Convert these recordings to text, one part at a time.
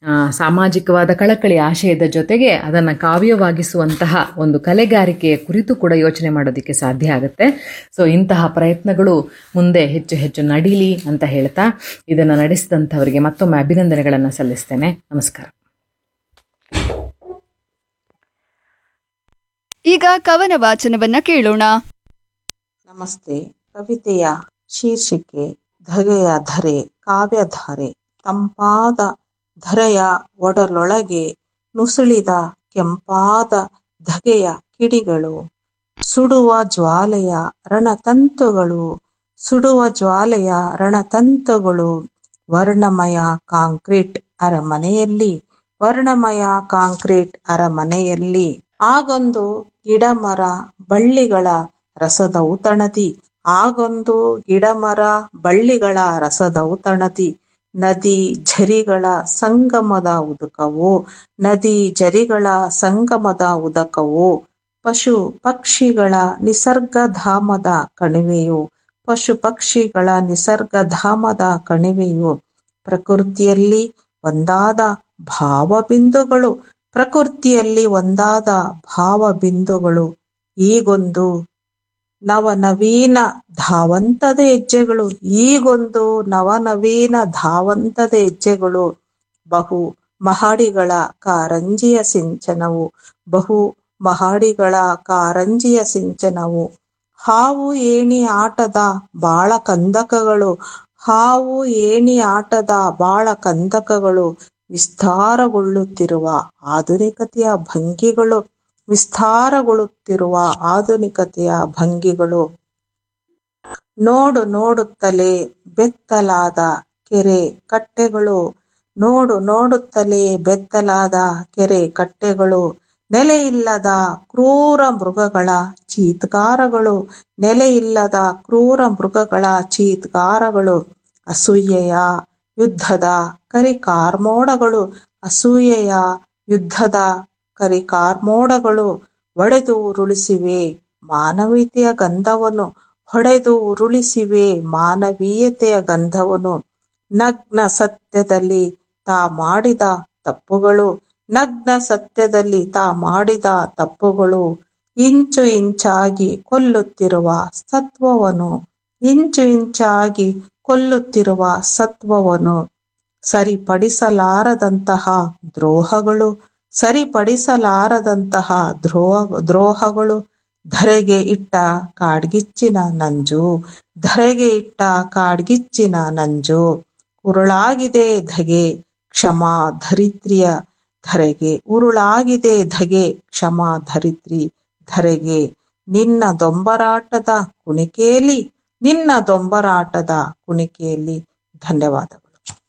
ಆ, ಸಾಮಾಜಿಕವಾದ ಕಳಕಳಿ ಆಶಯದ ಜೊತೆಗೆ ಅದನ್ನು ಕಾವ್ಯವಾಗಿಸುವಂತಹ ಒಂದು ಕಲೆಗಾರಿಕೆಯ ಕುರಿತು ಕೂಡ ಯೋಚನೆ ಮಾಡೋದಕ್ಕೆ ಸಾಧ್ಯ ಆಗುತ್ತೆ ಸೊ ಇಂತಹ ಪ್ರಯತ್ನಗಳು ಮುಂದೆ ಹೆಚ್ಚು ಹೆಚ್ಚು ನಡೀಲಿ ಅಂತ ಹೇಳ್ತಾ ಇದನ್ನು ನಡೆಸಿದಂಥವರಿಗೆ ಮತ್ತೊಮ್ಮೆ ಅಭಿನಂದನೆಗಳನ್ನು ಸಲ್ಲಿಸ್ತೇನೆ ನಮಸ್ಕಾರ ಈಗ ಕವನ ವಾಚನವನ್ನ ಕೇಳೋಣ ನಮಸ್ತೆ ಕವಿತೆಯ ಶೀರ್ಷಿಕೆ ಧಗೆಯ ಧರೆ ಕಾವ್ಯಧಾರೆ ತಂಪಾದ ಧರೆಯ ಒಡಲೊಳಗೆ ನುಸುಳಿದ ಕೆಂಪಾದ ಧಗೆಯ ಕಿಡಿಗಳು ಸುಡುವ ಜ್ವಾಲೆಯ ರಣತಂತುಗಳು ಸುಡುವ ಜ್ವಾಲೆಯ ರಣತಂತುಗಳು ವರ್ಣಮಯ ಕಾಂಕ್ರೀಟ್ ಅರಮನೆಯಲ್ಲಿ ವರ್ಣಮಯ ಕಾಂಕ್ರೀಟ್ ಅರಮನೆಯಲ್ಲಿ ಆಗೊಂದು ಗಿಡಮರ ಬಳ್ಳಿಗಳ ರಸದ ಔತಣದಿ ಆಗೊಂದು ಗಿಡಮರ ಬಳ್ಳಿಗಳ ರಸದ ಔತಣದಿ ನದಿ ಝರಿಗಳ ಸಂಗಮದ ಉದಕವು ನದಿ ಝರಿಗಳ ಸಂಗಮದ ಉದಕವು ಪಶು ಪಕ್ಷಿಗಳ ನಿಸರ್ಗಧಾಮದ ಕಣಿವೆಯು ಪಶು ಪಕ್ಷಿಗಳ ನಿಸರ್ಗಧಾಮದ ಕಣಿವೆಯು ಪ್ರಕೃತಿಯಲ್ಲಿ ಒಂದಾದ ಭಾವಬಿಂದುಗಳು ಪ್ರಕೃತಿಯಲ್ಲಿ ಒಂದಾದ ಭಾವಬಿಂದುಗಳು ಈಗೊಂದು ನವನವೀನ ಧಾವಂತದ ಹೆಜ್ಜೆಗಳು ಈಗೊಂದು ನವನವೀನ ಧಾವಂತದ ಹೆಜ್ಜೆಗಳು ಬಹು ಮಹಡಿಗಳ ಕಾರಂಜಿಯ ಸಿಂಚನವು ಬಹು ಮಹಡಿಗಳ ಕಾರಂಜಿಯ ಸಿಂಚನವು ಹಾವು ಏಣಿ ಆಟದ ಬಾಳ ಕಂದಕಗಳು ಹಾವು ಏಣಿ ಆಟದ ಬಾಳ ಕಂದಕಗಳು ವಿಸ್ತಾರಗೊಳ್ಳುತ್ತಿರುವ ಆಧುನಿಕತೆಯ ಭಂಗಿಗಳು ವಿಸ್ತಾರಗೊಳ್ಳುತ್ತಿರುವ ಆಧುನಿಕತೆಯ ಭಂಗಿಗಳು ನೋಡು ನೋಡುತ್ತಲೇ ಬೆತ್ತಲಾದ ಕೆರೆ ಕಟ್ಟೆಗಳು ನೋಡು ನೋಡುತ್ತಲೇ ಬೆತ್ತಲಾದ ಕೆರೆ ಕಟ್ಟೆಗಳು ನೆಲೆಯಿಲ್ಲದ ಕ್ರೂರ ಮೃಗಗಳ ಚೀತ್ಕಾರಗಳು ನೆಲೆಯಿಲ್ಲದ ಕ್ರೂರ ಮೃಗಗಳ ಚೀತ್ಕಾರಗಳು ಅಸೂಯೆಯ ಯುದ್ಧದ ಕರಿಕಾರ್ಮೋಡಗಳು ಅಸೂಯೆಯ ಯುದ್ಧದ ಕರಿಕಾರ್ಮೋಡಗಳು ಒಡೆದು ಉರುಳಿಸಿವೆ ಮಾನವೀಯತೆಯ ಗಂಧವನ್ನು ಹೊಡೆದು ಉರುಳಿಸಿವೆ ಮಾನವೀಯತೆಯ ಗಂಧವನ್ನು ನಗ್ನ ಸತ್ಯದಲ್ಲಿ ತಾ ಮಾಡಿದ ತಪ್ಪುಗಳು ನಗ್ನ ಸತ್ಯದಲ್ಲಿ ತಾ ಮಾಡಿದ ತಪ್ಪುಗಳು ಇಂಚು ಇಂಚಾಗಿ ಕೊಲ್ಲುತ್ತಿರುವ ಸತ್ವವನ್ನು ಇಂಚು ಇಂಚಾಗಿ ಕೊಲ್ಲುತ್ತಿರುವ ಸತ್ವವನ್ನು ಸರಿಪಡಿಸಲಾರದಂತಹ ದ್ರೋಹಗಳು ಸರಿಪಡಿಸಲಾರದಂತಹ ದ್ರೋಹ ದ್ರೋಹಗಳು ಧರೆಗೆ ಇಟ್ಟ ಕಾಡ್ಗಿಚ್ಚಿನ ನಂಜು ಧರೆಗೆ ಇಟ್ಟ ಕಾಡ್ಗಿಚ್ಚಿನ ನಂಜು ಉರುಳಾಗಿದೆ ಧಗೆ ಕ್ಷಮಾ ಧರಿತ್ರಿಯ ಧರೆಗೆ ಉರುಳಾಗಿದೆ ಧಗೆ ಕ್ಷಮಾ ಧರಿತ್ರಿ ಧರೆಗೆ ನಿನ್ನ ದೊಂಬರಾಟದ ಕುಣಿಕೆಯಲ್ಲಿ ನಿನ್ನ ದೊಂಬರಾಟದ ಕುಣಿಕೆಯಲ್ಲಿ ಧನ್ಯವಾದಗಳು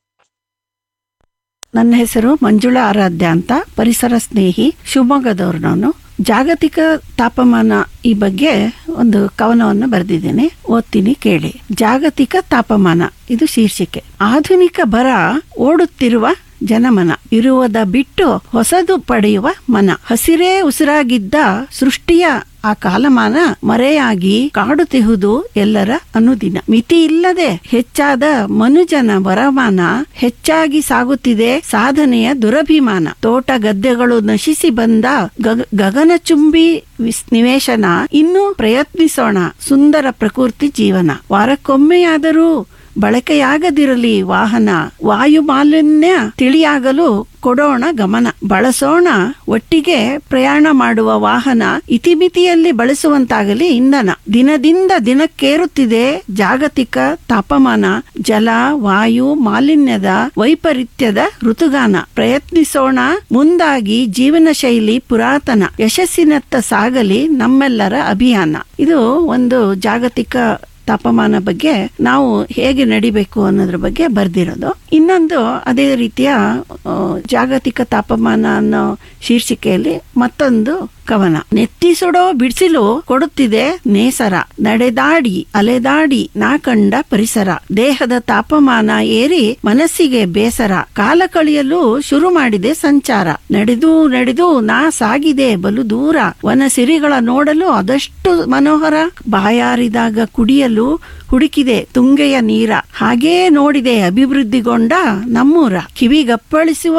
ನನ್ನ ಹೆಸರು ಮಂಜುಳಾ ಆರಾಧ್ಯ ಅಂತ ಪರಿಸರ ಸ್ನೇಹಿ ಶಿವಮೊಗ್ಗದವ್ರು ನಾನು ಜಾಗತಿಕ ತಾಪಮಾನ ಈ ಬಗ್ಗೆ ಒಂದು ಕವನವನ್ನು ಬರೆದಿದ್ದೇನೆ ಓದ್ತೀನಿ ಕೇಳಿ ಜಾಗತಿಕ ತಾಪಮಾನ ಇದು ಶೀರ್ಷಿಕೆ ಆಧುನಿಕ ಬರ ಓಡುತ್ತಿರುವ ಜನಮನ ಇರುವುದ ಬಿಟ್ಟು ಹೊಸದು ಪಡೆಯುವ ಮನ ಹಸಿರೇ ಉಸಿರಾಗಿದ್ದ ಸೃಷ್ಟಿಯ ಆ ಕಾಲಮಾನ ಮರೆಯಾಗಿ ಕಾಡುತ್ತಿಹುದು ಎಲ್ಲರ ಅನುದಿನ ಮಿತಿ ಇಲ್ಲದೆ ಹೆಚ್ಚಾದ ಮನುಜನ ವರಮಾನ ಹೆಚ್ಚಾಗಿ ಸಾಗುತ್ತಿದೆ ಸಾಧನೆಯ ದುರಭಿಮಾನ ತೋಟ ಗದ್ದೆಗಳು ನಶಿಸಿ ಬಂದ ಗಗ- ಗಗನಚುಂಬಿ ವಿಸ್- ನಿವೇಶನ ಇನ್ನು ಪ್ರಯತ್ನಿಸೋಣ ಸುಂದರ ಪ್ರಕೃತಿ ಜೀವನ ವಾರಕ್ಕೊಮ್ಮೆಯಾದರೂ ಬಳಕೆಯಾಗದಿರಲಿ ವಾಹನ ವಾಯು ಮಾಲಿನ್ಯ ತಿಳಿಯಾಗಲು ಕೊಡೋಣ ಗಮನ ಬಳಸೋಣ ಒಟ್ಟಿಗೆ ಪ್ರಯಾಣ ಮಾಡುವ ವಾಹನ ಇತಿಮಿತಿಯಲ್ಲಿ ಬಳಸುವಂತಾಗಲಿ ಇಂಧನ ದಿನದಿಂದ ದಿನಕ್ಕೇರುತ್ತಿದೆ ಜಾಗತಿಕ ತಾಪಮಾನ ಜಲ ವಾಯು ಮಾಲಿನ್ಯದ ವೈಪರೀತ್ಯದ ಋತುಗಾನ ಪ್ರಯತ್ನಿಸೋಣ ಮುಂದಾಗಿ ಜೀವನ ಶೈಲಿ ಪುರಾತನ ಯಶಸ್ಸಿನತ್ತ ಸಾಗಲಿ ನಮ್ಮೆಲ್ಲರ ಅಭಿಯಾನ ಇದು ಒಂದು ಜಾಗತಿಕ ತಾಪಮಾನ ಬಗ್ಗೆ ನಾವು ಹೇಗೆ ನಡಿಬೇಕು ಅನ್ನೋದ್ರ ಬಗ್ಗೆ ಬರ್ದಿರೋದು ಇನ್ನೊಂದು ಅದೇ ರೀತಿಯ ಆ, ಜಾಗತಿಕ ತಾಪಮಾನ ಅನ್ನೋ ಶೀರ್ಷಿಕೆಯಲ್ಲಿ ಮತ್ತೊಂದು ಕವನ ನೆತ್ತಿ ಸುಡೋ ಬಿಡಿಸಿಲು ಕೊಡುತ್ತಿದೆ ನೇಸರ ನಡೆದಾಡಿ ಅಲೆದಾಡಿ ನಾ ಕಂಡ ಪರಿಸರ ದೇಹದ ತಾಪಮಾನ ಏರಿ ಮನಸ್ಸಿಗೆ ಬೇಸರ ಕಾಲ ಕಳೆಯಲು ಶುರು ಮಾಡಿದೆ ಸಂಚಾರ ನಡೆದು ನಡೆದು ನಾ ಸಾಗಿದೆ ಬಲು ದೂರ ವನ ಸಿರಿಗಳ ನೋಡಲು ಅದಷ್ಟು ಮನೋಹರ ಬಾಯಾರಿದಾಗ ಕುಡಿಯಲು ಹುಡುಕಿದೆ ತುಂಗೆಯ ನೀರ ಹಾಗೇ ನೋಡಿದೆ ಅಭಿವೃದ್ಧಿಗೊಂಡ ನಮ್ಮೂರ ಕಿವಿಗಪ್ಪಳಿಸುವ